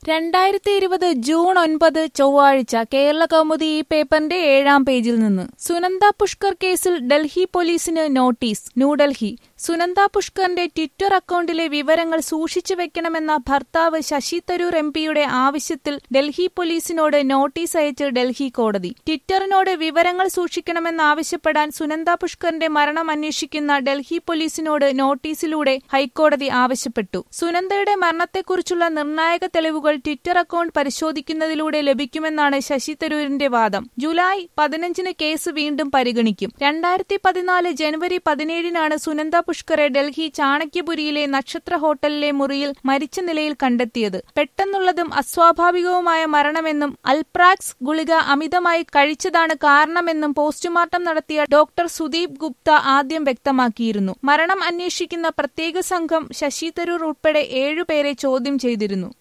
രണ്ടായിരത്തി ഇരുപത് ജൂൺ ഒൻപത് ചൊവ്വാഴ്ച കേരള കൗമുദി ഈ പേപ്പറിന്റെ ഏഴാം പേജിൽ നിന്ന് സുനന്ദ പുഷ്കർ കേസിൽ ഡൽഹി പോലീസിന് നോട്ടീസ് ന്യൂഡൽഹി സുനന്ദ പുഷ്കറിന്റെ ട്വിറ്റർ അക്കൗണ്ടിലെ വിവരങ്ങൾ സൂക്ഷിച്ചു വെക്കണമെന്ന ഭർത്താവ് ശശി തരൂർ എം പിയുടെ ആവശ്യത്തിൽ ഡൽഹി പോലീസിനോട് നോട്ടീസ് അയച്ച് ഡൽഹി കോടതി ട്വിറ്ററിനോട് വിവരങ്ങൾ സൂക്ഷിക്കണമെന്നാവശ്യപ്പെടാൻ സുനന്ദ പുഷ്കറിന്റെ മരണം അന്വേഷിക്കുന്ന ഡൽഹി പോലീസിനോട് നോട്ടീസിലൂടെ ഹൈക്കോടതി ആവശ്യപ്പെട്ടു സുനന്ദയുടെ മരണത്തെക്കുറിച്ചുള്ള നിർണായക തെളിവുകൾ ട്വിറ്റർ അക്കൗണ്ട് പരിശോധിക്കുന്നതിലൂടെ ലഭിക്കുമെന്നാണ് ശശി തരൂരിന്റെ വാദം ജൂലൈ പതിനഞ്ചിന് കേസ് വീണ്ടും പരിഗണിക്കും രണ്ടായിരത്തി പതിനാല് ജനുവരി പതിനേഴിനാണ് സുനന്ദ പുഷ്കറെ ഡൽഹി ചാണക്യപുരിയിലെ നക്ഷത്ര ഹോട്ടലിലെ മുറിയിൽ മരിച്ച നിലയിൽ കണ്ടെത്തിയത് പെട്ടെന്നുള്ളതും അസ്വാഭാവികവുമായ മരണമെന്നും അൽപ്രാക്സ് ഗുളിക അമിതമായി കഴിച്ചതാണ് കാരണമെന്നും പോസ്റ്റ്മോർട്ടം നടത്തിയ ഡോക്ടർ സുദീപ് ഗുപ്ത ആദ്യം വ്യക്തമാക്കിയിരുന്നു മരണം അന്വേഷിക്കുന്ന പ്രത്യേക സംഘം ശശി തരൂർ ഉൾപ്പെടെ ഏഴുപേരെ ചോദ്യം ചെയ്തിരുന്നു